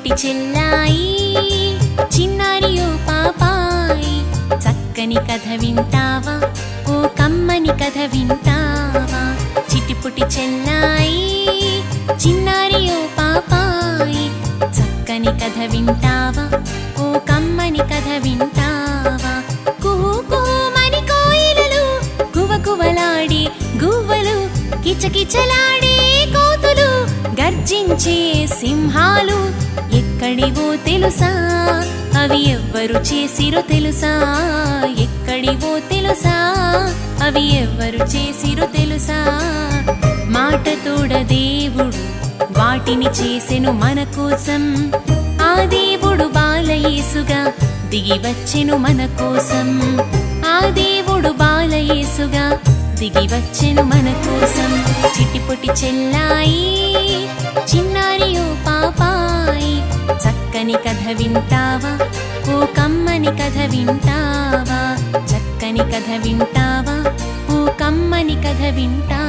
చిటిపుటి చెల్లాయి చిన్నారి ఓ పాపాయి చక్కని కథ వింటావా ఓ కమ్మని కథ వింటావా చిటిపుటి చెల్లాయి చిన్నారి ఓ పాపాయి చక్కని కథ వింటావా ఓ కమ్మని కథ వింటావా కుహు కుహుమని కోయిలలు కువ కువలాడి గువ్వలు కిచకిచలాడే కోతులు గర్జించే సింహాలు ఎక్కడివో తెలుసా అవి ఎవ్వరు చేసిరో తెలుసా ఎక్కడివో తెలుసా అవి ఎవ్వరు చేసిరో తెలుసా మాట తోడ దేవుడు వాటిని చేసెను మన కోసం ఆ దేవుడు బాలయేసుగా దిగి వచ్చెను మన కోసం ఆ దేవుడు బాలయేసుగా దిగి వచ్చెను మన కోసం చిటిపొటి చెల్లాయి చిన్నారి ఓ పాపాయి చక్కని కథ వింటావా ఓ కమ్మని కథ వింటావా చక్కని కథ వింటావా ఓ కమ్మని కథ వింటావా